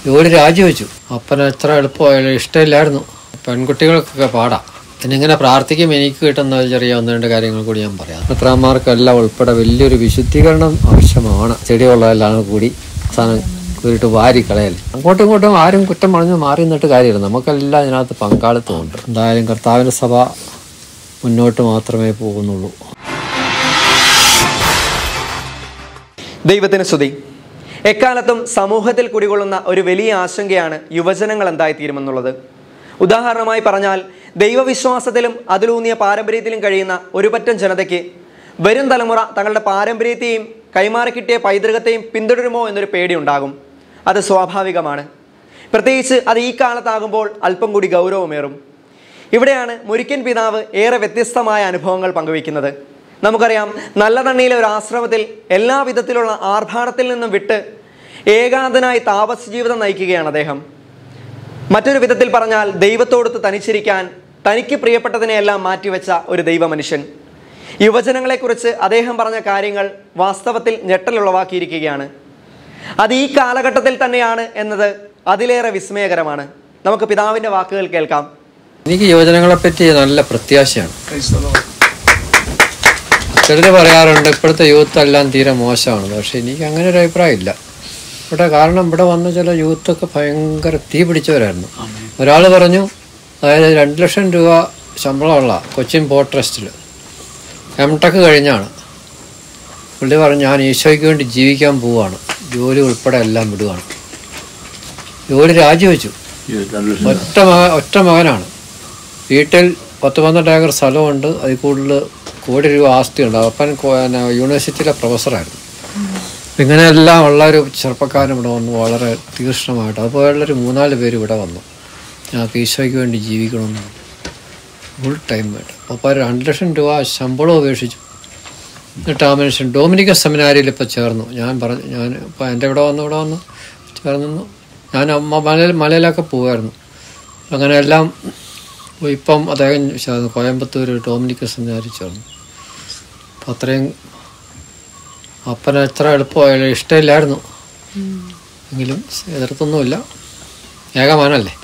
ജോലി രാജിവെച്ചു അപ്പന് എത്ര എളുപ്പമായാലും ഇഷ്ടമില്ലായിരുന്നു പെൺകുട്ടികൾക്കൊക്കെ പാടാം എന്നിങ്ങനെ പ്രാർത്ഥിക്കും എനിക്ക് കിട്ടുന്ന ചെറിയ ഒന്ന് രണ്ട് കാര്യങ്ങൾ കൂടി ഞാൻ പറയാം പത്രാമാർക്കെല്ലാം ഉൾപ്പെടെ വലിയൊരു വിശുദ്ധീകരണം ആവശ്യമാണ് ചെടിയുള്ളതെല്ലാം കൂടി അവസാനം കൂരിട്ട് വാരി കളയൽ അങ്ങോട്ടും ഇങ്ങോട്ടും ആരും കുറ്റം പറഞ്ഞ് മാറി നിന്നിട്ട് കാര്യമില്ല നമുക്കെല്ലാം ഇതിനകത്ത് പങ്കാളിത്തമുണ്ട് എന്തായാലും കർത്താവിൻ്റെ സഭ മുന്നോട്ട് മാത്രമേ പോകുന്നുള്ളൂ ദൈവത്തിന് സ്തുതി എക്കാലത്തും സമൂഹത്തിൽ കുടികൊള്ളുന്ന ഒരു വലിയ ആശങ്കയാണ് യുവജനങ്ങൾ എന്തായിത്തീരുമെന്നുള്ളത് ഉദാഹരണമായി പറഞ്ഞാൽ ദൈവവിശ്വാസത്തിലും അതിലൂന്നിയ പാരമ്പര്യത്തിലും കഴിയുന്ന ഒരു പറ്റം ജനതയ്ക്ക് വരും തലമുറ തങ്ങളുടെ പാരമ്പര്യത്തെയും കൈമാറിക്കിട്ടിയ പൈതൃകത്തെയും പിന്തുടരുമോ എന്നൊരു പേടിയുണ്ടാകും അത് സ്വാഭാവികമാണ് പ്രത്യേകിച്ച് അത് ഈ കാലത്താകുമ്പോൾ അല്പം കൂടി ഗൗരവമേറും ഇവിടെയാണ് മുരിക്കൻ പിതാവ് ഏറെ വ്യത്യസ്തമായ അനുഭവങ്ങൾ പങ്കുവയ്ക്കുന്നത് നമുക്കറിയാം നല്ല തണ്ണിയിലെ ഒരു ആശ്രമത്തിൽ എല്ലാ വിധത്തിലുള്ള ആർഭാടത്തിൽ നിന്നും വിട്ട് ഏകാന്തനായി താപസ് ജീവിതം നയിക്കുകയാണ് അദ്ദേഹം മറ്റൊരു വിധത്തിൽ പറഞ്ഞാൽ ദൈവത്തോടൊത്ത് തനിച്ചിരിക്കാൻ തനിക്ക് പ്രിയപ്പെട്ടതിനെയെല്ലാം മാറ്റിവെച്ച ഒരു ദൈവമനുഷ്യൻ യുവജനങ്ങളെക്കുറിച്ച് അദ്ദേഹം പറഞ്ഞ കാര്യങ്ങൾ വാസ്തവത്തിൽ ഞെട്ടലുളവാക്കിയിരിക്കുകയാണ് അത് ഈ കാലഘട്ടത്തിൽ തന്നെയാണ് എന്നത് അതിലേറെ വിസ്മയകരമാണ് നമുക്ക് പിതാവിൻ്റെ വാക്കുകൾ കേൾക്കാം എനിക്ക് യുവജനങ്ങളെ പറ്റി നല്ല പ്രത്യാശയാണ് ചിലർ പറയാറുണ്ട് ഇപ്പോഴത്തെ യൂത്ത് എല്ലാം തീരെ മോശമാണ് പക്ഷെ എനിക്ക് അങ്ങനെ ഒരു അഭിപ്രായം ഇല്ല ഇവിടെ കാരണം ഇവിടെ വന്ന ചില യൂത്തൊക്കെ ഭയങ്കര തീ പിടിച്ചവരായിരുന്നു ഒരാൾ പറഞ്ഞു അതായത് രണ്ട് ലക്ഷം രൂപ ശമ്പളമുള്ള കൊച്ചിൻ പോർട്ട് ട്രസ്റ്റിൽ എം ടെക് കഴിഞ്ഞാണ് പുള്ളി പറഞ്ഞു ഞാൻ ഈശോയ്ക്ക് വേണ്ടി ജീവിക്കാൻ പോവുകയാണ് ജോലി ഉൾപ്പെടെ എല്ലാം വിടുകയാണ് ജോലി രാജിവെച്ചു ഒറ്റ മക ഒറ്റ മകനാണ് വീട്ടിൽ പത്ത് പന്ത്രണ്ട് ഏക്കർ സ്ഥലമുണ്ട് അതിൽ കൂടുതൽ കോടി രൂപ ആസ്തിയുണ്ട് അപ്പൻ കോ- പിന്നെ യൂണിവേഴ്സിറ്റിയിലെ പ്രൊഫസറായിരുന്നു ഇങ്ങനെയെല്ലാം ഉള്ള ഒരു ചെറുപ്പക്കാരൻ ഇവിടെ വന്നു വളരെ തീക്ഷ്ണമായിട്ട് അതുപോലുള്ളൊരു മൂന്നാല് പേര് ഇവിടെ വന്നു ഞങ്ങൾക്ക് ഈശോയ്ക്ക് വേണ്ടി ജീവിക്കണമെന്ന് ഫുൾ ടൈം വേണ്ട അപ്പോൾ രണ്ട് ലക്ഷം രൂപ ശമ്പളം ഉപേക്ഷിച്ചു എന്നിട്ട് ആ മനുഷ്യൻ ഡൊമിനിക്ക സെമിനാരിയിൽ ഇപ്പോൾ ചേർന്നു ഞാൻ പറഞ്ഞു ഞാൻ ഇപ്പോൾ എൻ്റെ ഇവിടെ വന്ന് ഇവിടെ വന്ന് ചേർന്നു ഞാൻ അമ്മ മലയിൽ മലയിലൊക്കെ പോകുമായിരുന്നു അങ്ങനെ എല്ലാം ഇപ്പം അദ്ദേഹം ചേർന്നു കോയമ്പത്തൂർ ഡൊമിനിക്ക സെമിനാരിൽ ചേർന്നു അപ്പം അത്രയും അപ്പന് എത്ര എളുപ്പമായാലും ഇഷ്ടമില്ലായിരുന്നു എങ്കിലും എതിർത്തൊന്നുമില്ല ഏകമാനല്ലേ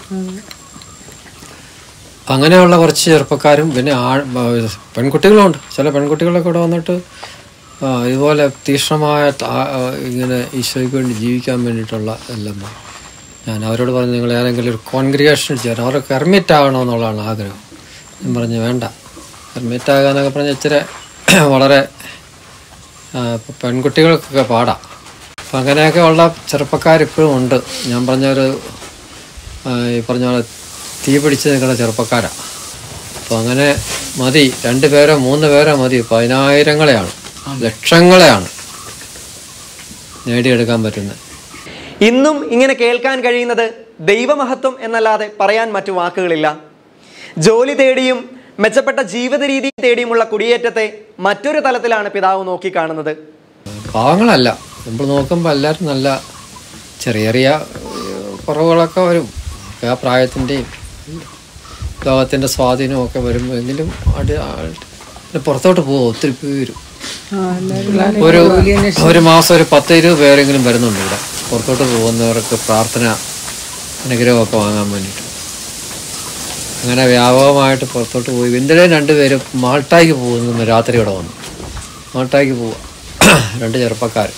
അങ്ങനെയുള്ള കുറച്ച് ചെറുപ്പക്കാരും പിന്നെ ആ പെൺകുട്ടികളുമുണ്ട് ചില പെൺകുട്ടികളൊക്കെ ഇവിടെ വന്നിട്ട് ആ, ഇതുപോലെ തീക്ഷ്ണമായ ത- ആ, ഇങ്ങനെ ഈശോയ്ക്ക് വേണ്ടി ജീവിക്കാൻ വേണ്ടിയിട്ടുള്ള എല്ലാം ഞാൻ അവരോട് പറഞ്ഞു നിങ്ങൾ ഏതെങ്കിലും ഒരു കോൺഗ്രിഗേഷനിൽ ചേരാം അവർക്ക് ഹെർമിറ്റ് ആകണമെന്നുള്ളതാണ് ആഗ്രഹം ഞാൻ പറഞ്ഞു വേണ്ട ഹെർമിറ്റ് ആകാന്നൊക്കെ പറഞ്ഞാൽ ഇച്ചിരി വളരെ ആ, ഇപ്പൊ പെൺകുട്ടികൾക്കൊക്കെ പാടാം അപ്പം അങ്ങനെയൊക്കെ ഉള്ള ചെറുപ്പക്കാരിപ്പോഴും ഉണ്ട് ഞാൻ പറഞ്ഞൊരു ആ, ഈ പറഞ്ഞ പോലെ തീ പിടിച്ച് നിൽക്കുന്ന ചെറുപ്പക്കാരാണ് അപ്പോൾ അങ്ങനെ മതി രണ്ട് പേരോ മൂന്ന് പേരോ മതി പതിനായിരങ്ങളെയാണ് ലക്ഷങ്ങളെയാണ് നേടിയെടുക്കാൻ പറ്റുന്നത് ഇന്നും ഇങ്ങനെ കേൾക്കാൻ കഴിയുന്നത് ദൈവമഹത്വം എന്നല്ലാതെ പറയാൻ മറ്റു വാക്കുകളില്ല ജോലി തേടിയും മെച്ചപ്പെട്ട ജീവിത രീതി തേടിയുമുള്ള കുടിയേറ്റത്തെ മറ്റൊരു തലത്തിലാണ് പിതാവ് നോക്കിക്കാണുന്നത് പാവങ്ങളല്ല നമ്മൾ നോക്കുമ്പോൾ എല്ലാവരും നല്ല ചെറിയ ചെറിയ ഏഹ്, കുറവുകളൊക്കെ വരും ഒക്കെ ആ പ്രായത്തിൻ്റെയും ലോകത്തിൻ്റെ സ്വാധീനവും ഒക്കെ വരുമ്പോൾ എങ്കിലും അടി ആ- പുറത്തോട്ട് പോകും ഒത്തിരി പേര് ഒരു ഒരു മാസം ഒരു പത്ത് ഇരുപത് പേരെങ്കിലും വരുന്നുണ്ട് ഇവിടെ പുറത്തോട്ട് പോകുന്നവർക്ക് പ്രാർത്ഥന അനുഗ്രഹമൊക്കെ വാങ്ങാൻ വേണ്ടിയിട്ട് അങ്ങനെ വ്യാപകമായിട്ട് പുറത്തോട്ട് പോയി ഇന്നലെ രണ്ടുപേരും മാൾട്ടായ്ക്ക് പോകുന്നു രാത്രി ഇവിടെ വന്നു മാൾട്ടായ്ക്ക് പോവുക രണ്ട് ചെറുപ്പക്കാർ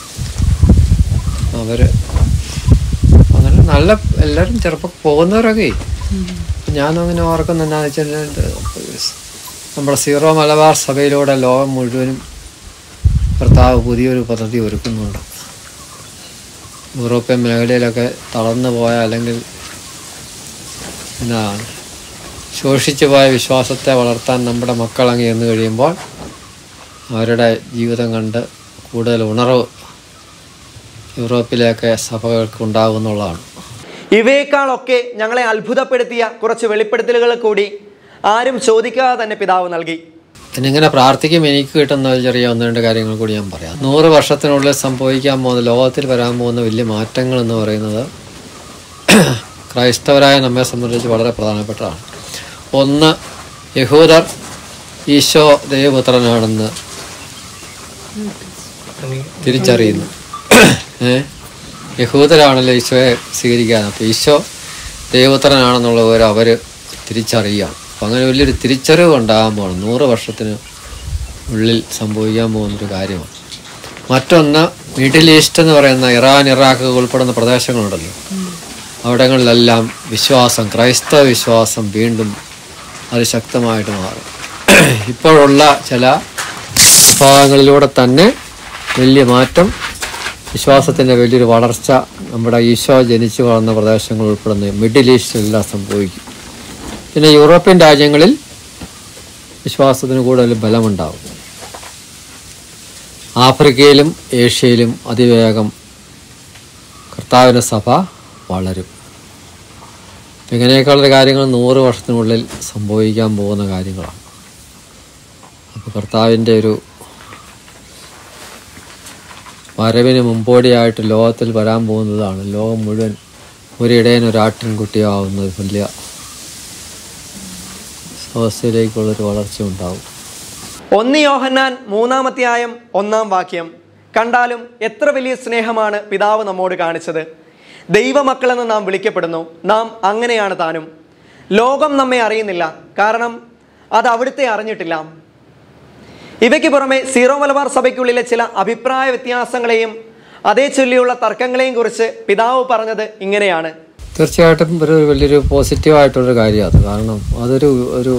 അവര് അങ്ങനെ നല്ല എല്ലാവരും ചെറുപ്പം പോകുന്നവരൊക്കെ ഞാൻ അങ്ങനെ ഓർക്കുന്ന എന്നാന്ന് വെച്ചാൽ നമ്മുടെ സീറോ മലബാർ സഭയിലൂടെ ലോകം മുഴുവനും കർത്താവ് പുതിയൊരു പദ്ധതി ഒരുക്കുന്നുണ്ട് യൂറോപ്യൻ മേഖലയിലൊക്കെ തളർന്നു പോയ അല്ലെങ്കിൽ എന്നാ ശോഷിച്ചു പോയ വിശ്വാസത്തെ വളർത്താൻ നമ്മുടെ മക്കൾ അങ്ങ് ചെന്ന് കഴിയുമ്പോൾ അവരുടെ ജീവിതം കണ്ട് കൂടുതൽ ഉണർവ് യൂറോപ്പിലെയൊക്കെ സഭകൾക്ക് ഉണ്ടാകുന്നുള്ളതാണ് ഇവയേക്കാളൊക്കെ ഞങ്ങളെ അത്ഭുതപ്പെടുത്തിയ കുറച്ച് വെളിപ്പെടുത്തലുകൾ കൂടി ആരും ചോദിക്കാതെ തന്നെ പിതാവ് നൽകി എന്നിങ്ങനെ പ്രാർത്ഥിക്കും എനിക്ക് കിട്ടുന്ന ഒരു ചെറിയ ഒന്ന് രണ്ട് കാര്യങ്ങൾ കൂടി ഞാൻ പറയാം നൂറ് വർഷത്തിനുള്ളിൽ സംഭവിക്കാൻ പോകുന്ന ലോകത്തിൽ വരാൻ പോകുന്ന വലിയ മാറ്റങ്ങൾ എന്ന് പറയുന്നത് ക്രൈസ്തവരായ നമ്മെ സംബന്ധിച്ച് വളരെ പ്രധാനപ്പെട്ടതാണ് ഒന്ന് യഹൂദർ ഈശോ ദൈവപുത്രനാണെന്ന് തിരിച്ചറിയുന്നു ഏ യഹൂദരാണല്ലോ ഈശോയെ സ്വീകരിക്കാൻ അപ്പോൾ ഈശോ ദൈവപുത്രനാണെന്നുള്ള വിവരം അവർ തിരിച്ചറിയുകയാണ് അപ്പം അങ്ങനെ വലിയൊരു തിരിച്ചറിവ് ഉണ്ടാകാൻ പോകണം നൂറ് വർഷത്തിന് ഉള്ളിൽ സംഭവിക്കാൻ പോകുന്നൊരു കാര്യമാണ് മറ്റൊന്ന് മിഡിൽ ഈസ്റ്റ് എന്ന് പറയുന്ന ഇറാൻ ഇറാഖ് ഉൾപ്പെടുന്ന പ്രദേശങ്ങളുണ്ടല്ലോ അവിടങ്ങളിലെല്ലാം വിശ്വാസം ക്രൈസ്തവ വിശ്വാസം വീണ്ടും അത് ശക്തമായിട്ട് മാറും ഇപ്പോഴുള്ള ചില വിഭാഗങ്ങളിലൂടെ തന്നെ വലിയ മാറ്റം വിശ്വാസത്തിൻ്റെ വലിയൊരു വളർച്ച നമ്മുടെ ഈശോ ജനിച്ചു വളർന്ന പ്രദേശങ്ങൾ ഉൾപ്പെടുന്ന മിഡിൽ ഈസ്റ്റിലെല്ലാം സംഭവിക്കും പിന്നെ യൂറോപ്യൻ രാജ്യങ്ങളിൽ വിശ്വാസത്തിന് കൂടുതൽ ബലമുണ്ടാവും ആഫ്രിക്കയിലും ഏഷ്യയിലും അതിവേഗം കർത്താവിൻ്റെ സഭ വളരും ഇങ്ങനെയൊക്കെയുള്ള കാര്യങ്ങൾ നൂറ് വർഷത്തിനുള്ളിൽ സംഭവിക്കാൻ പോകുന്ന കാര്യങ്ങളാണ് അപ്പോൾ കർത്താവിൻ്റെ ഒരു വരവിന് മുമ്പോടിയായിട്ട് ലോകത്തിൽ വരാൻ പോകുന്നതാണ് ലോകം മുഴുവൻ ഒരിടയൻ ഒരാട്ടിൻകുട്ടിയാവുന്നത് വലിയ അവസ്ഥയിലേക്കുള്ളൊരു വളർച്ച ഉണ്ടാവും ഒന്ന് യോഹന്നാൻ മൂന്നാമധ്യായം ഒന്നാം വാക്യം കണ്ടാലും എത്ര വലിയ സ്നേഹമാണ് പിതാവ് നമ്മോട് കാണിച്ചത് ദൈവമക്കളെന്ന് നാം വിളിക്കപ്പെടുന്നു നാം അങ്ങനെയാണ് താനും ലോകം നമ്മെ അറിയുന്നില്ല കാരണം അത് അവിടുത്തെ അറിഞ്ഞിട്ടില്ല ഇവയ്ക്ക് പുറമെ സീറോ മലബാർ സഭയ്ക്കുള്ളിലെ ചില അഭിപ്രായ വ്യത്യാസങ്ങളെയും അതേ ചൊല്ലിയുള്ള തർക്കങ്ങളെയും കുറിച്ച് പിതാവ് പറഞ്ഞത് ഇങ്ങനെയാണ് തീർച്ചയായിട്ടും ഒരു വലിയൊരു പോസിറ്റീവായിട്ടുള്ളൊരു കാര്യമാണ് അത് കാരണം അതൊരു ഒരു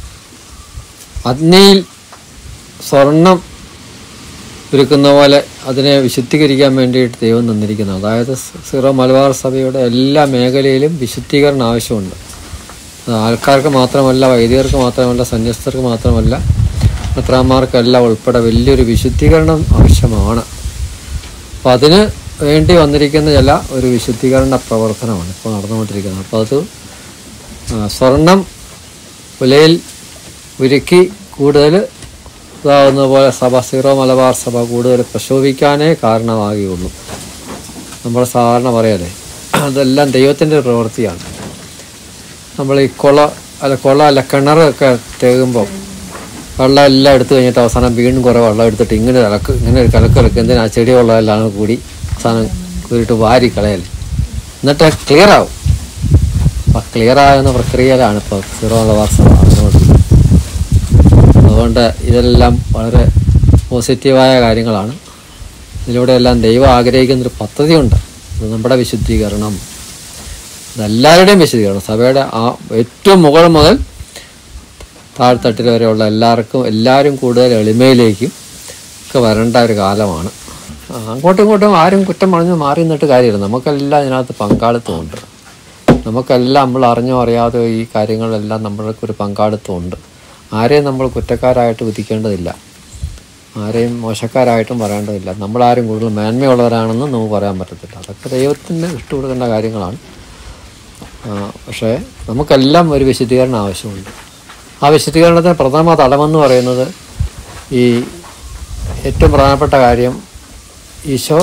അഗ്നിയിൽ സ്വർണം ഉരുക്കുന്ന പോലെ അതിനെ വിശുദ്ധീകരിക്കാൻ വേണ്ടിയിട്ട് ദൈവം തന്നിരിക്കുന്നത് അതായത് സീറോ മലബാർ സഭയുടെ എല്ലാ മേഖലയിലും വിശുദ്ധീകരണം ആവശ്യമുണ്ട് അത് ആൾക്കാർക്ക് മാത്രമല്ല വൈദികർക്ക് മാത്രമല്ല സന്യസ്തർക്ക് മാത്രമല്ല മെത്രാന്മാർക്കെല്ലാം ഉൾപ്പെടെ വലിയൊരു വിശുദ്ധീകരണം ആവശ്യമാണ് അപ്പം അതിന് വേണ്ടി വന്നിരിക്കുന്ന ചില ഒരു വിശുദ്ധീകരണ പ്രവർത്തനമാണ് ഇപ്പോൾ നടന്നുകൊണ്ടിരിക്കുന്നത് അപ്പോൾ അത് ആ, സ്വർണം ഉലയിൽ ഉരുക്കി കൂടുതൽ ഇതാവുന്ന പോലെ സഭ സീറോ മലബാർ സഭ കൂടുതൽ പ്രശോഭിക്കാനേ കാരണമാകുകയുള്ളൂ നമ്മൾ സാധാരണ പറയാലേ അതെല്ലാം ദൈവത്തിൻ്റെ ഒരു പ്രവൃത്തിയാണ് നമ്മൾ ഈ കുള അല്ല കുള അല്ല കിണറൊക്കെ തേകുമ്പോൾ വെള്ളം എല്ലാം എടുത്തു കഴിഞ്ഞിട്ട് അവസാനം വീണ്ടും കുറേ വെള്ളം എടുത്തിട്ട് ഇങ്ങനെ ഒരു കലക്ക് ഇങ്ങനെ ഒരു കലക്ക് കലക്ക് എന്തിനാ ചെടി വെള്ളമെല്ലാം കൂടി അവസാനം കൂടിയിട്ട് വാരി കളയൽ എന്നിട്ട് ക്ലിയർ ആവും അപ്പം ക്ലിയർ ആകുന്ന പ്രക്രിയയിലാണ് ഇപ്പോൾ സീറോ മലബാർ സഭ നടന്നുകൊണ്ടിരിക്കുന്നത് അതുകൊണ്ട് ഇതെല്ലാം വളരെ പോസിറ്റീവായ കാര്യങ്ങളാണ് ഇതിലൂടെ എല്ലാം ദൈവം ആഗ്രഹിക്കുന്നൊരു പദ്ധതിയുണ്ട് അത് നമ്മുടെ വിശുദ്ധീകരണം ഇതെല്ലാവരുടെയും വിശദീകരണം സഭയുടെ ആ ഏറ്റവും മുകൾ മുതൽ താഴ്ത്തട്ടിൽ വരെയുള്ള എല്ലാവർക്കും എല്ലാവരും കൂടുതൽ എളിമയിലേക്കും ഒക്കെ വരേണ്ട ഒരു കാലമാണ് ആ, അങ്ങോട്ടും ഇങ്ങോട്ടും ആരും കുറ്റം പറഞ്ഞ് മാറി നിന്നിട്ട് കാര്യമില്ല നമുക്കെല്ലാം ഇതിനകത്ത് പങ്കാളിത്തമുണ്ട് നമുക്കെല്ലാം നമ്മൾ അറിഞ്ഞോ അറിയാതെ ഈ കാര്യങ്ങളെല്ലാം നമ്മൾക്ക് ഒരു പങ്കാളിത്തമുണ്ട് ആരെയും നമ്മൾ കുറ്റക്കാരായിട്ട് വിധിക്കേണ്ടതില്ല ആരെയും മോശക്കാരായിട്ടും പറയേണ്ടതില്ല നമ്മളാരും കൂടുതൽ മേന്മയുള്ളവരാണെന്നും നമുക്ക് പറയാൻ പറ്റത്തില്ല അതൊക്കെ ദൈവത്തിന് വിട്ടുകൊടുക്കേണ്ട കാര്യങ്ങളാണ് ആ, പക്ഷേ നമുക്കെല്ലാം ഒരു വിശദീകരണം ആവശ്യമുണ്ട് ആ വിശദീകരണത്തിന് പ്രഥമ തലമെന്ന് പറയുന്നത് ഈ ഏറ്റവും പ്രധാനപ്പെട്ട കാര്യം ഈശോ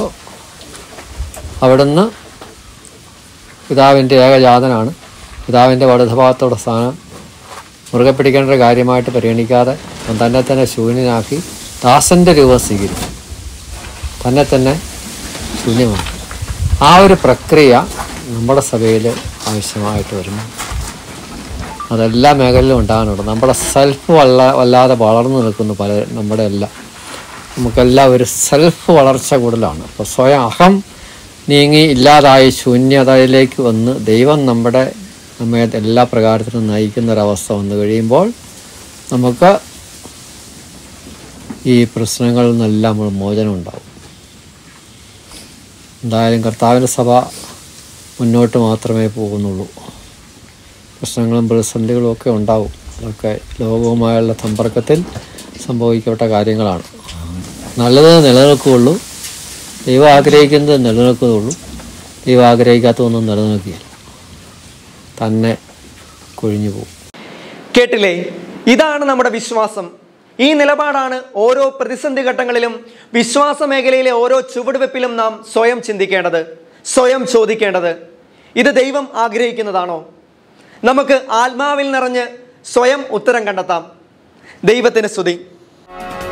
അവിടുന്ന് പിതാവിൻ്റെ ഏകജാതനാണ് പിതാവിൻ്റെ വലതുഭാഗത്തോടെ സ്ഥാനം മുറുകെ പിടിക്കേണ്ട ഒരു കാര്യമായിട്ട് പരിഗണിക്കാതെ അവൻ തന്നെ തന്നെ ശൂന്യനാക്കി ദാസൻ്റെ രൂപം സ്വീകരിച്ചു തന്നെ തന്നെ ശൂന്യമാണ് ആ ഒരു പ്രക്രിയ നമ്മുടെ സഭയിൽ ആവശ്യമായിട്ട് വരുന്നു അതെല്ലാ മേഖലയിലും ഉണ്ടാകാനുണ്ട് നമ്മുടെ സെൽഫ് വല്ല വല്ലാതെ വളർന്നു നിൽക്കുന്നു പല നമ്മുടെ എല്ലാം നമുക്കെല്ലാം ഒരു സെൽഫ് വളർച്ച കൂടുതലാണ് അപ്പോൾ സ്വയം അഹം നീങ്ങി ഇല്ലാതായി ശൂന്യതയിലേക്ക് വന്ന് ദൈവം നമ്മുടെ നമ്മെ എല്ലാ പ്രകാരത്തിലും നയിക്കുന്ന ഒരവസ്ഥ വന്നു കഴിയുമ്പോൾ നമുക്ക് ഈ പ്രശ്നങ്ങളിൽ നിന്നെല്ലാം നമ്മൾ മോചനം ഉണ്ടാവും എന്തായാലും കർത്താവിൻ്റെ സഭ മുന്നോട്ട് മാത്രമേ പോകുന്നുള്ളൂ പ്രശ്നങ്ങളും പ്രതിസന്ധികളും ഒക്കെ ഉണ്ടാവും അതൊക്കെ ലോകവുമായുള്ള സമ്പർക്കത്തിൽ സംഭവിക്കപ്പെട്ട കാര്യങ്ങളാണ് നല്ലത് നിലനിൽക്കുകയുള്ളൂ ദൈവം ആഗ്രഹിക്കുന്നത് നിലനിൽക്കുകയുള്ളൂ ദൈവം ആഗ്രഹിക്കാത്തതൊന്നും നിലനിൽക്കുകയില്ല തന്നെ കൊഴിഞ്ഞു പോകും കേട്ടില്ലേ ഇതാണ് നമ്മുടെ വിശ്വാസം ഈ നിലപാടാണ് ഓരോ പ്രതിസന്ധി ഘട്ടങ്ങളിലും വിശ്വാസ മേഖലയിലെ ഓരോ ചുവടുവെപ്പിലും നാം സ്വയം ചിന്തിക്കേണ്ടത് സ്വയം ചോദിക്കേണ്ടത് ഇത് ദൈവം ആഗ്രഹിക്കുന്നതാണോ നമുക്ക് ആത്മാവിൽ നിറഞ്ഞ് സ്വയം ഉത്തരം കണ്ടെത്താം ദൈവത്തിന് സ്തുതി